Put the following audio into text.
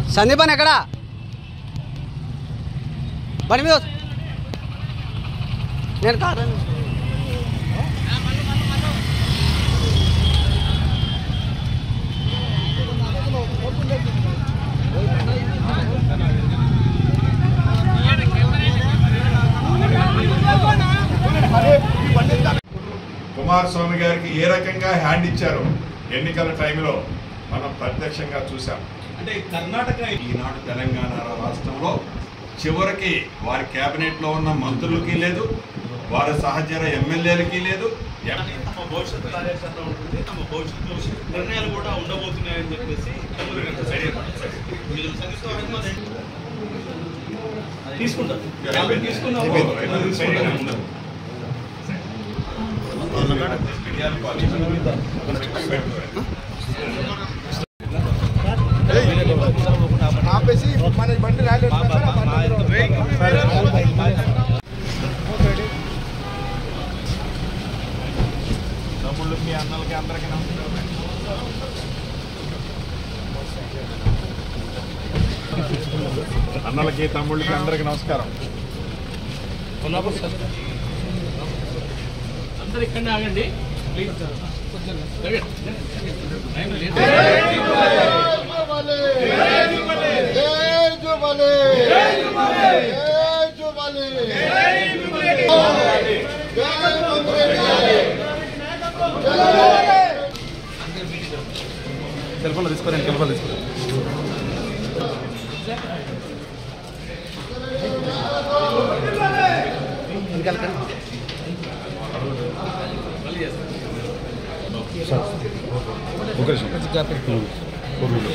సందీప్ అని ఎక్కడా బండి మీద వస్తు- నేను కాదు కుమారస్వామి గారికి ఏ రకంగా హ్యాండ్ ఇచ్చారో ఎన్నికల టైంలో మనం ప్రత్యక్షంగా చూసాం అంటే కర్ణాటక ఈనాడు తెలంగాణ రాష్ట్రంలో చివరికి వారి కేబినెట్లో ఉన్న మంత్రులకి లేదు వారి సహచర ఎమ్మెల్యేలకి లేదు ఎం- తమ భవిష్యత్ కార్యాచరణ ఉంటుంది తమ భవిష్యత్తు నిర్ణయాలు కూడా ఉండబోతున్నాయని చెప్పేసి తమ్ముడు గారు చెప్పారు. మీరు సంగీత అహ్మద్ తీసుకుంటారు యాభై తీసుకున్నాము తీసుకుంటారు ఆపేసి మన బండి రాలేదు తమ్ముళ్ళు మీ అన్నలకి అందరికీ నమస్కారం అన్నలకి తమ్ముళ్ళకి అందరికీ నమస్కారం అందరు ఇక్కడనే ఆగండి ప్లీజ్ సెల్ఫోన్లో తీసుకోరండి సెల్ఫోన్లో తీసుకో ఒక నిమిషం